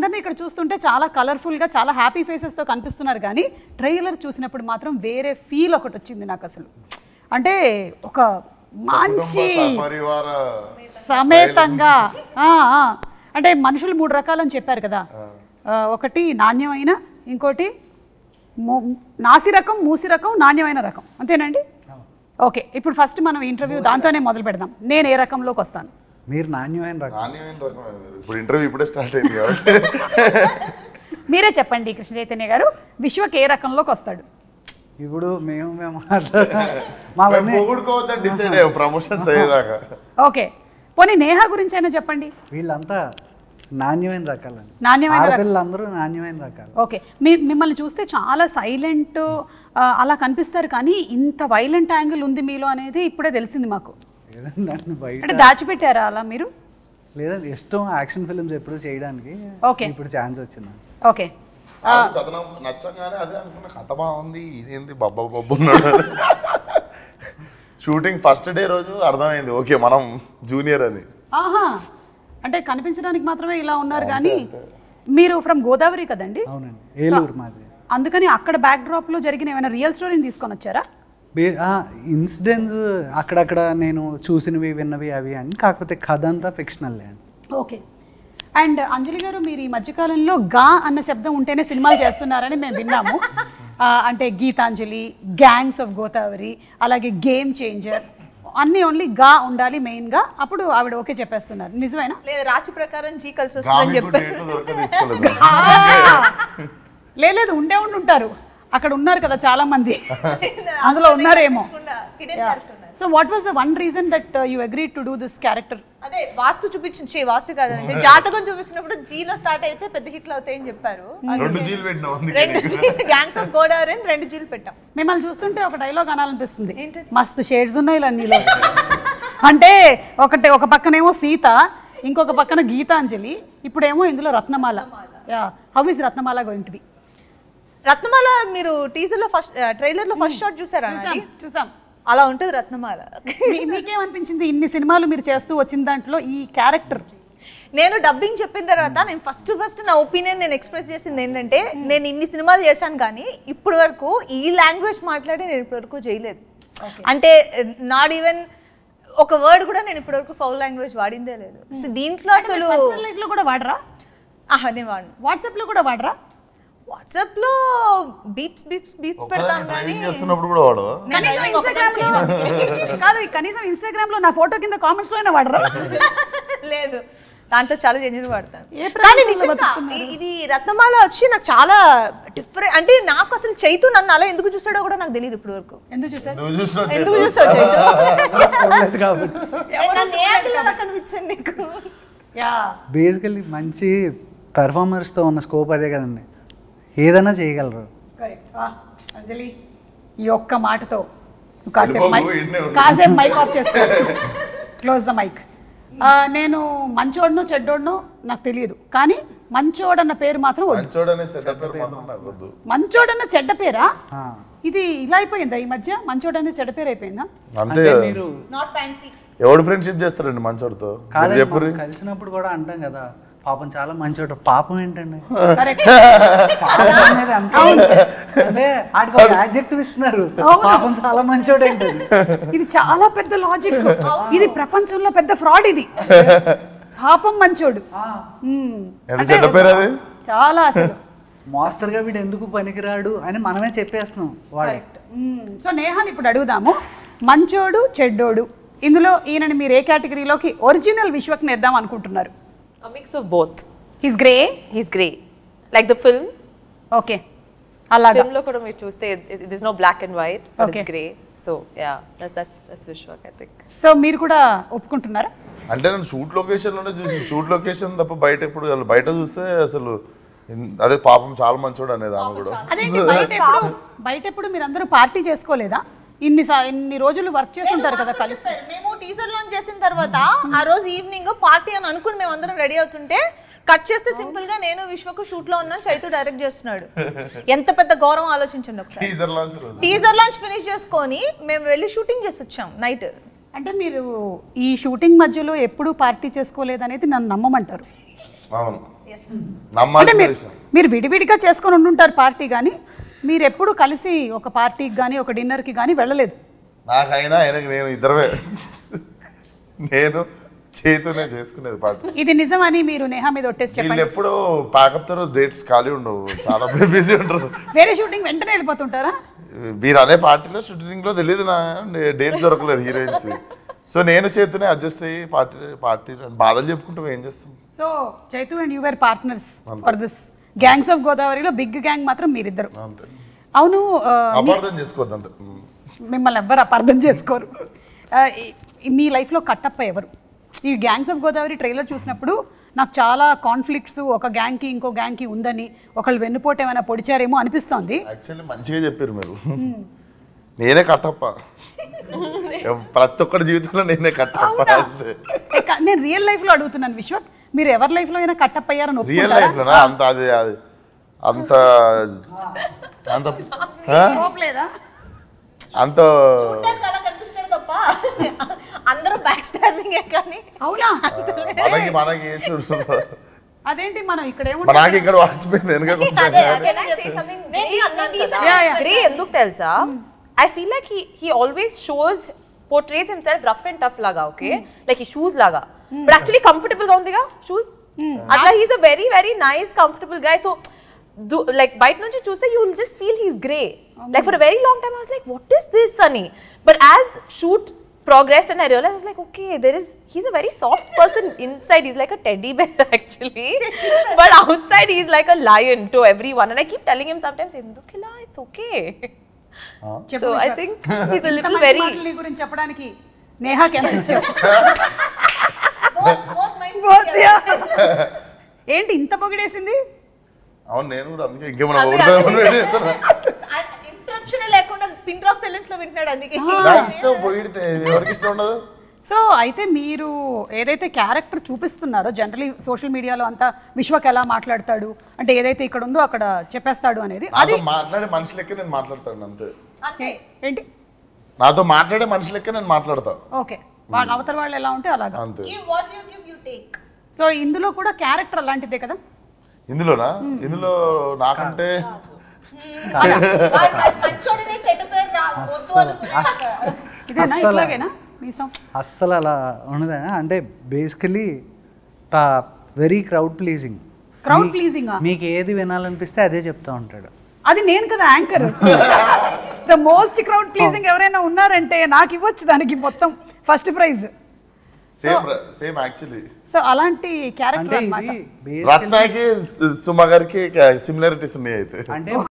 అందరినీ ఇక్కడ చూస్తుంటే చాలా కలర్ఫుల్గా చాలా హ్యాపీ ఫేసెస్తో కనిపిస్తున్నారు కానీ ట్రైలర్ చూసినప్పుడు మాత్రం వేరే ఫీల్ ఒకటి వచ్చింది నాకు అసలు అంటే ఒక మంచి పరివార సమేతంగా ఆ, ఆ. అంటే మనుషులు మూడు రకాలని చెప్పారు కదా ఆ, ఒకటి నాణ్యమైన ఇంకోటి మూ- నాసి రకం మూసి రకం నాణ్యమైన రకం అంతేనండి ఓకే ఇప్పుడు ఫస్ట్ మనం ఇంటర్వ్యూ దాంతోనే మొదలు పెడదాం నేను ఏ రకంలోకి వస్తాను మీరు నాణ్యమైన రకం నాణ్యమైన రకమే మీరు. ఇప్పుడు ఇంటర్వ్యూ ఇప్పుడే స్టార్ట్ అయింది కాబట్టి మీరే చెప్పండి కృష్ణ చైతన్య గారు విశ్వక్ ఏ రకంలోకి వస్తాడు ఇప్పుడు మేము మేము మాట్లాడ- మావన్నీ పొగుడుకోవద్దని డిసైడ్ అయ్యాం ప్రమోషన్స్ అయ్యేదాకా ఓకే పోనీ నేహ గురించి అయినా చెప్పండి వీళ్ళంతా నాణ్యమైన రకాలండి నాణ్యమైన రకం ఆడపిల్లలందరూ నాణ్యమైన రకాలు ఓకే మీ మిమ్మల్ని చూస్తే చాలా సైలెంట్ అలా కనిపిస్తారు కానీ ఇంత వైలెంట్ యాంగిల్ ఉంది మీలో అనేది ఇప్పుడే తెలిసింది మాకు లేదండి నన్ను బయట అంటే దాచిపెట్టారా అలా మీరు లేదండి ఇష్టం యాక్షన్ ఫిల్మ్స్ ఎప్పుడు చేయడానికి ఓకే. ఇప్పుడు ఛాన్స్ వచ్చింది ఓకే నాకు కథ నమ్మ- నచ్చంగానే అదే అనుకున్నా కథ బాగుంది ఇదేంది బబ్బా బబ్బు ఉన్నాడు షూటింగ్ ఫస్ట్ డే రోజు అర్థమైంది ఓకే మనం జూనియర్ అని ఆహా అంటే కనిపించడానికి మాత్రమే ఇలా ఉన్నారు కానీ మీరు ఫ్రమ్ గోదావరి కదండి అవునండి ఏలూరు మాది అందుకని అక్కడ బ్యాక్ డ్రాప్ లో జరిగిన ఏమైనా రియల్ స్టోరీని తీసుకొని వచ్చారా ఇన్సిడెంట్స్ అక్కడక్కడ నేను చూసినవి విన్నవి అవి అని కాకపోతే కథ అంతా ఫిక్షనల్ అండి ఓకే అండ్ అంజలి గారు మీరు ఈ మధ్యకాలంలో గా అన్న శబ్దం ఉంటేనే సినిమాలు చేస్తున్నారని మేము విన్నాము ఆ, అంటే గీతాంజలి గ్యాంగ్స్ ఆఫ్ గోదావరి అలాగే గేమ్ చేంజర్ అన్నీ ఓన్లీ గా ఉండాలి మెయిన్గా అప్పుడు ఆవిడ ఓకే చెప్పేస్తున్నారు నిజమేనా లేదు రాశి ప్రకారం జీ కలిసి వస్తుందని గామికు చెప్పారు డేట్లు దొరక తీసుకోలేదు లేదు ఉండే ఉండి ఉంటారు అక్కడ ఉన్నారు కదా చాలా మంది అందులో ఉన్నారేమో hidden character ఉన్నారు. So what was the one reason that you agree to do this character అదే వాస్తు చూపించింది ఛీ, వాస్తు కాదండి జాతకం చూపించినప్పుడు జీలో స్టార్ట్ అయితే పెద్ద హిట్లు అవుతాయని చెప్పారు రెండు జీలు పెట్టినావు రెండు అందుకే గ్యాంగ్స్ ఆఫ్ గోదావరి అని రెండు జీలు పెట్టాం మిమ్మల్ని చూస్తుంటే ఒక డైలాగ్ అనాలనిపిస్తుంది ఏంటది? మస్తు షేడ్స్ ఉన్నాయి ఇలా నీలో అంటే ఒకటి ఒక పక్కనేమో సీత ఇంకొక పక్కన గీతాంజలి ఇప్పుడేమో ఇందులో Ratnamala yeah how is Ratnamala going to be Ratnamala మీరు టీజర్ లో ఫస్ట్ ట్రైలర్ లో ఫస్ట్ షాట్ చూసారా చూసాం నాది? చూసాం అలా ఉంటుంది రత్నమాల మీ- మీకేమనిపించింది ఇన్ని సినిమాలు మీరు చేస్తూ వచ్చిన దాంట్లో ఈ క్యారెక్టర్ నేను డబ్బింగ్ చెప్పిన తర్వాత నేను ఫస్ట్ ఫస్ట్ నా ఒపీనియన్ నేను ఎక్స్ప్రెస్ చేసింది ఏంటంటే నేను ఇన్ని సినిమాలు చేశాను కానీ ఇప్పటి వరకు ఈ లాంగ్వేజ్ మాట్లాడి నేను ఇప్పటి వరకు చేయలేదు అంటే నాట్ ఈవెన్ ఒక వర్డ్ కూడా నేను ఇప్పటి వరకు ఫౌల్ లాంగ్వేజ్ వాడిందే లేదు సో దీంట్లో అసలు పర్సనల్ లైఫ్ లో కూడా వాడరా ఆహా నేను వాడిను వాట్సాప్ లో కూడా వాడరా వాట్సాప్ లో బీప్స్ బీప్స్ బీప్ పెడతాం కానీ డ్రైవింగ్ చేస్తున్నప్పుడు కూడా వాడు నేను driving ఒకటే చేయను. కాదు కనీసం ఇన్స్టాగ్రామ్ లో నా ఫోటో కింద కామెంట్స్ లోనే వాడరా లేదు దాంట్లో చాలా జెన్యున్ వాడతాను ఏ కానీ ప్రపంచంలో నిజంగా బతుకుతున్నారు? ఇ- ఇది రత్నమాల వచ్చి నాకు చాలా డిఫరెంట్ అంటే నాకు అసలు చైతు నన్ను అలా ఎందుకు చూసాడో కూడా నాకు తెలియదు ఇప్పుడు వరకు ఎందుకు చూసారు నువ్వు చూసినావు ఎందుకు చూసావు చైతు చూడలేదు కాబట్టి నన్ను ఏ యాంగిల్లో అలా కనిపించాను నీకు యా బేసికల్లీ మంచి పెర్ఫార్మర్స్తో ఉన్న స్కోప్ అదే కదండి ఏదైనా చేయగలరు కరెక్ట్ అంజలి ఈ ఒక్క మాటతో నువ్వు కాసేపు వెళ్ళిపోకు, మైక్ ఈడనే ఉండు. కాసేపు మైక్ ఆఫ్ చేసుకో క్లోజ్ ద మైక్ నేను మంచోడనో చెడ్డోడనో నాకు తెలియదు కానీ మంచోడన్న పేరు మాత్రం వద్దు మంచోడనే సెటప్ పేరు మాత్రం నాకు వద్దు మంచోడన్న చెడ్డ పేరా ఆ. ఇది ఇలా అయిపోయిందా ఈ మధ్య మంచోడన్న చెడ్డ పేరు అయిపోయిందా అంతే అంటే కదా. మీరు నాట్ ఫ్యాన్సీ ఎవడు ఫ్రెండ్షిప్ చేస్తాడండి మంచోడితో మీరు కాదండి చెప్పుర్రి మనం కలిసినప్పుడు కూడా అంటాం కదా పాపం చాలా మంచోడు పాపం ఏంటండి కరెక్ట్ పాపం అనేది అంతే అంటే ఆడికి ఒక యాడ్జెక్టివ్ ఇస్తున్నారు పాపం చాలా మంచోడు ఏంటది ఇది చాలా పెద్ద లాజిక్ ఇది ప్రపంచంలో పెద్ద ఫ్రాడ్ ఇది పాపం మంచోడు మ్మ్. ఎంత అంటే చెడ్డ పేరు అది చాలా అసలు మాస్టర్గా వీడు ఎందుకు పనికిరాడు అని మనమే చెప్పేస్తున్నాం వాడు కరెక్ట్ సో నేహాని ఇప్పుడు అడుగుదాము మంచోడు చెడ్డోడు ఇందులో ఈయనని మీరు ఏ కేటగిరీలోకి ఒరిజినల్ విశ్వక్ని వేద్దాం అనుకుంటున్నారు A mix of both. He's grey He's grey. Like the film. Okay అలాగా Film లో కూడా మీరు చూస్తే it- it- there's no black and white, but Okay. it's grey. So yeah, that, that's that's Vishwak, I think. So మీరు కూడా ఒప్పుకుంటున్నారా అంటే నేను shoot location లోనే చూసి షూట్ లొకేషన్ తప్ప బయట ఎప్పుడు కాదు. బయట చూస్తే అసలు ఇన్- అదే పాపం చాలా మంచోడు అనేది ఆమె కూడా అదేంటి బయట ఎప్పుడు బయట ఎప్పుడు మీరు అందరూ పార్టీ చేసుకోలేదా ఇన్ని సా- ఇన్ని రోజులు వర్క్ చేసి ఉంటారు కదా కలిసి చెప్పారు. మేము టీజర్ లాంచ్ చేసిన తర్వాత ఆ రోజు ఈవినింగ్ పార్టీ అని అనుకుని మేము అందరం రెడీ అవుతుంటే కట్ చేస్తే సింపుల్ గా నేను విశ్వకు షూట్ లో ఉన్నాను చైతు డైరెక్ట్ చేస్తున్నాడు ఎంత పెద్ద గౌరవం ఆలోచించండి ఒకసారి టీజర్ లాంచ్ రోజు టీజర్ లాంచ్ ఫినిష్ చేసుకొని మేము వెళ్ళి షూటింగ్ చేసి వచ్చాం నైట్ అంటే మీరు ఈ షూటింగ్ మధ్యలో ఎప్పుడు పార్టీ చేసుకోలేదనేది నన్ను నమ్మమంటారు అవును అంటే నమ్మాల్సిన మీరు విషయం మీరు విడివిడిగా చేసుకొని ఉండుంటారు పార్టీ కానీ మీరు ఎప్పుడు కలిసి ఒక పార్టీకి కానీ ఒక డిన్నర్కి కానీ వెళ్ళలేదు నాకైనా ఆయనకి నేను ఇద్దరమే నేను చేతునే చేసుకునేది పార్టీ ఇది నిజమని మీరు నేహా మీద ఒట్టేసి వీళ్ళు చెప్పండి ఎప్పుడు ప్యాకప్ డేట్స్ ఖాళీ ఉండవు చాలా బిజీ ఉంటారు వేరే షూటింగ్ వెంటనే వెళ్ళిపోతుంటారా మీరు అనే పార్టీలో షూటింగ్ లో తెలియదు నా డేట్స్ దొరకలేదు హీరోయిన్స్ సో నేను చేతునే అడ్జస్ట్ అయ్యి పార్టీ పార్టీ బాధలు చెప్పుకుంటూ ఏం చేస్తాం so Chaitu and your partners for this gangs of గోదావరిలో బిగ్ గ్యాంగ్ మాత్రం మీరిద్దరు అంతే అవును ఆ, అపార్థం చేసుకోవద్దు అంతే మిమ్మల్ని ఎవ్వరు అపార్థం చేసుకోరు ఆ, ఈ- మీ లైఫ్లో కట్టప్ప ఎవరు ఈ గ్యాంగ్స్ ఆఫ్ గోదావరి ట్రైలర్ చూసినప్పుడు నాకు చాలా కాన్ఫ్లిక్ట్స్ ఒక గ్యాంగ్కి ఇంకో గ్యాంగ్కి ఉందని ఒకళ్ళు వెన్నుపోటు ఏమైనా పొడిచారేమో అనిపిస్తోంది యాక్చువల్లీ మంచిగా చెప్పారు మీరు నేనే కట్టప్ప ప్రతి ఒక్కరి జీవితంలో నేనే కట్టప్ప అంతే ఏ, క- నేను రియల్ లైఫ్లో అడుగుతున్నాను విశ్వక్ మీరు ఎవరి లైఫ్లో అయినా కట్టప్ప అయ్యారని రియల్ ఒప్పుకుంటారా లైఫ్ లోనా అంత అది అది అంత అంత ఆ? Scope లేదా అంత చూడ్డానికి అలా కనిపిస్తాడు తప్ప అందరూ బ్యాక్ స్టాండింగే కానీ అవునా మనకి మనకి వేసుడు అదేంటి మనం ఇక్కడ మా ఏముంటాం నాకు ఇక్కడ వాచిపోయింది వెనక కొంచెం Can I say something? నేను Grey అన్నా అన్నాను decent కదా. Yeah, yeah. Grey ఎందుకు తెలుసా I feel like he he always shows portrays himself rough and tough లాగా okay like he shoes లాగా but actually comfortable గా ఉందిగా shoes అట్లా he's a very very nice comfortable guy so do, like బయట నుంచి చూస్తే you will just feel he's grey like for a very long time I was like what is this Sunny but as shoot progressed and I realized I was like okay there is he's a very soft person inside he's like a teddy bear actually but outside he's like a lion to everyone and I keep telling him sometimes "ఎందుకిలా? it's okay చెప్పు so I Vishwak. think he's a ఇంత little మంచి very మాటలు నీ గురించి చెప్పడానికి నేహాకి ఎంత ఇచ్చావు ఏంటి ఇంత పొగిడేసింది అవును నేను కూడా అందుకే ఇంకేమైనా పొగుడుతామని వెయిట్ చేస్తున్నా. ఇంట్రప్షన్ లేకుండా పిన్ డ్రాప్ సైలెన్స్ లో వింటున్నాడు అందుకే నాకు ఇష్టం పొగిడితే ఎవరికి ఇష్టం ఉండదు సో అయితే మీరు ఏదైతే క్యారెక్టర్ చూపిస్తున్నారో జనరలీ సోషల్ మీడియాలో అంతా విశ్వక్ ఎలా మాట్లాడతాడు అంటే ఏదైతే ఇక్కడ ఉందో అక్కడ చెప్పేస్తాడు అనేది అది నాతో మాట్లాడే మనిషి లెక్క నేను మాట్లాడతాను అంతే అంతే ఏంటి నాతో మాట్లాడే మనిషి లెక్క నేను మాట్లాడతా ఓకే వాళ్ళ అవతల వాళ్ళు ఎలా ఉంటే అలాగా అంతే give what you give you take so ఇందులో కూడా క్యారెక్టర్ అలాంటిదే కదా ఇందులోనా ఇందులో నాకంటే మంచోడిని చెడ్డ పేరు రా వద్దు అనుకున్నాక ఇదేనా అస్సలు. ఇట్లాగేనా మీసం అస్సలు అలా ఉండదు అంటే basically very crowd pleasing Crowd pleasing ఆ? మీకు ఏది వినాలనిపిస్తే అదే చెప్తా ఉంటాడు అది నేను కదా anchor the most crowd pleasing ఎవరైనా ఉన్నారంటే నాకు ఇవ్వచ్చు దానికి మొత్తం first prize same same actually so అలాంటి క్యారెక్టర్ అంటే అన్నమాట ఇది బేసిక్ రత్నాకి సుమ గారికి సిమిలారిటీస్ ఉన్నాయి అయితే అంటే